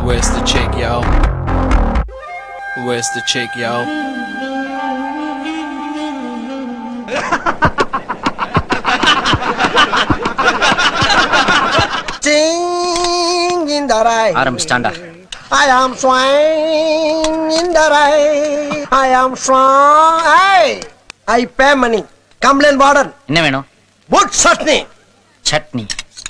Where's the chick, yo? Where's the chick, yo? Sing in the rain. ஆரம்பிச்சிட்டாண்டா I am swine in the rain. I am strong. Hey, I pay money. Complain warden. என்ன வேணும் Good chutney. Chutney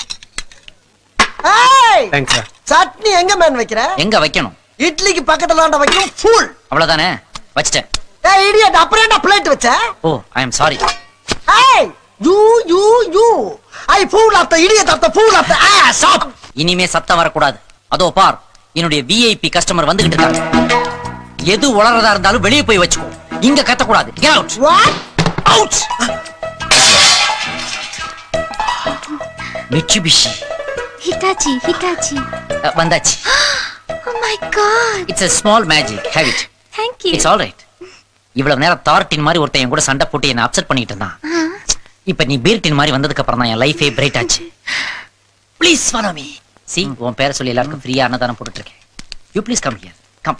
Hey, thanks sir chutney எங்க man வைக்கிற எங்க வைக்கணும் இட்லிக்கு பக்கத்துல தாண்டா வைக்கணும் ஃபுல் அவ்வளவுதானே வச்சிட்டேன் ஏய் இடியட் அப்புறம் என்ன பிளேட் வச்ச oh I'm sorry Hey, you you you. I fool of the idiot of the fool of the ass. Stop. இனிமே சத்தம் வரக்கூடாது அதோ பார் என்னுடைய விஐபி கஸ்டமர் வந்துகிட்டு இருக்காங்க எது உளறதா இருந்தாலும் வெளியே போய் வச்சுக்கோ இங்க கத்தக்கூடாது Get out. What? Out. Mitsubishi Hitachi, Hitachi. Ah, வந்தாச்சு Oh my god. It's a small magic have it Thank you. It's all right இவ்வளவு நேரம் தார்டின் மாதிரி ஒருத்தன் என் கூட சண்டை போட்டு என்ன அப்செட் பண்ணிட்டு இருந்தான் Huh? இப்ப நீ பீர்டின் மாதிரி வந்ததுக்கு அப்புறம் தான் என் லைஃபே பிரைட் ஆச்சு ப்ளீஸ் ஃபாலோ மீ சி உன் பேரை சொல்லி எல்லாருக்கும் ஃப்ரீயா அன்னதானம் போட்டுட்டு இருக்கேன் you please come here come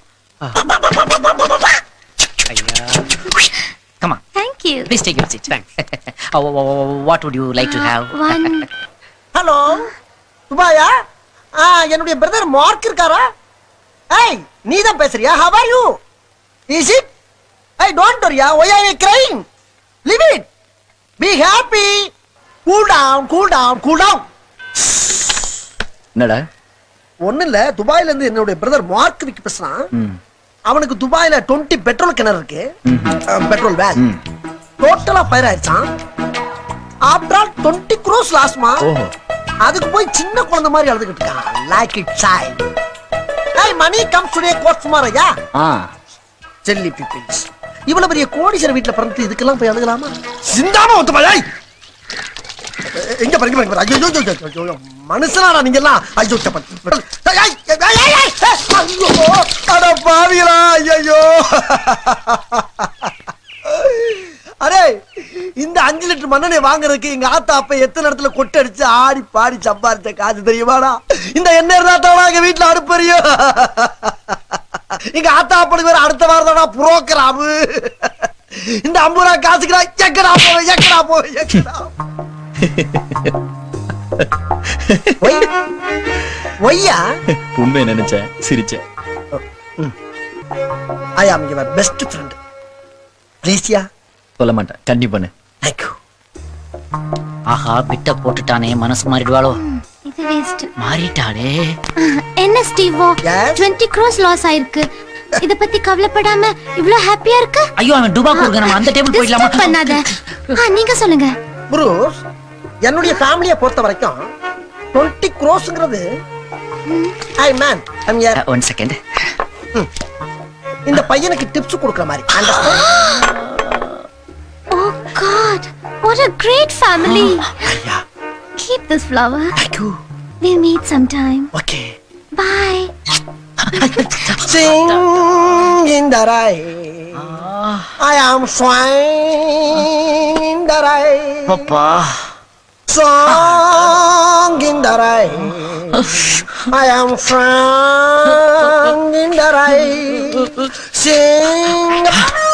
come on Thank you. Please take your seat what would you like to have One. Hello துபாயா ஆ என்னுடைய பிரதர் மார்க் இருக்காரா ஏய் நீ தான் பேசுறியா how are you is it I don't வரியா why are you crying leave it be happy cool down cool down cool down என்னடா ஒண்ணு இல்ல துபாயில இருந்து என்னுடைய பிரதர் மார்க் விக்கு பேசுறான் ம் அவனுக்கு துபாயில 20 பெட்ரோல் கிணறு இருக்கு பெட்ரோல் வேல் ம். டோட்டலா ஃபயர் ஆயிடுச்சான் ஆஃப்டர் ஆல் டுவெண்ட்டி க்ரோஸ் லாஸ்மா ஓஹோ அதுக்கு போய் சின்ன குழந்தை மாதிரி அழுதுகிட்டு இருக்கான் லைக் இட் சைல்ட் ஏய் மணி கம் டுடே கோட் சுமார் ஐயா ஆ செல்லி பீப்பிள்ஸ் இவ்வளவு பெரிய கோடீஸ்வர வீட்ல பிறந்து இதுக்கெல்லாம் போய் அழுகலாமா சிந்தாம ஒத்து பாய் எங்க பாருங்க பாருங்க ஐயோ ஐயோ, ஐயோ, ஐயோ, ஐயோ மனுஷனாடா நீங்க எல்லாம் ஐயோ சப்ப- ஏய், ஏய், ஏய், ஏய், ஏய், ஏய், ஏய், ஐயோ அட பாவிகளா ஐயோ அரே இந்த அஞ்சு லிட்டர் மண்ணெண்ணெய் வாங்குறதுக்கு எங்க ஆத்தா அப்ப எத்தனை இடத்துல கொட்டை அடிச்சு ஆடி பாடி சம்பாரிச்ச காசு தெரியுமாடா இந்த எண்ணெய் இருந்தா எங்க வீட்டுல அடுப்பறியும் எங்க ஆத்தா அப்பனுக்கு வேற அடுத்த வாரம் தானா புரோக்கராமு இந்த ஐம்பது ரூபா காசுக்குடா எக்கடா போவேன் எக்கடா போவேன் எக்கடா ஒய் ஒய்யா உண்மை நினைச்சேன் சிரிச்சேன் ஐ ஆம் யுவர் பெஸ்ட் ஃப்ரெண்ட் ப்ளீஸ்யா சொல்ல மாட்டேன் கண்டிப்பானு தேங்க்யூ ஆஹா பிட்ட போட்டுட்டானே மனசு மாறிடுவாளோ இது வேஸ்ட் மாறிட்டாளே என்ன ஸ்டீவோ Yes? 20 க்ரோஸ் லாஸ் ஆயிருக்கு இத பத்தி கவலைப்படாம இவ்ளோ ஹாப்பியா இருக்க ஐயோ அவன் டுபா கொடுக்க நம்ம அந்த டேபிள் Disturb போயிடலாமா பண்ணாத ஆ, நீங்க சொல்லுங்க ப்ரூஸ் என்னுடைய ஃபேமிலியை பொறுத்த வரைக்கும் டுவெண்ட்டி க்ரோஸ்ங்கிறது ஐ மேன் ஐம் யார் ஒன் செகண்ட் இந்த பையனுக்கு டிப்ஸ் கொடுக்குற மாதிரி understand? Oh god what a great family ஐயா keep this flower thank you we'll meet sometime okay bye Sing in the rain. I am swine in the rain. அப்பா Song in the rain. I am song in the rain. Sing.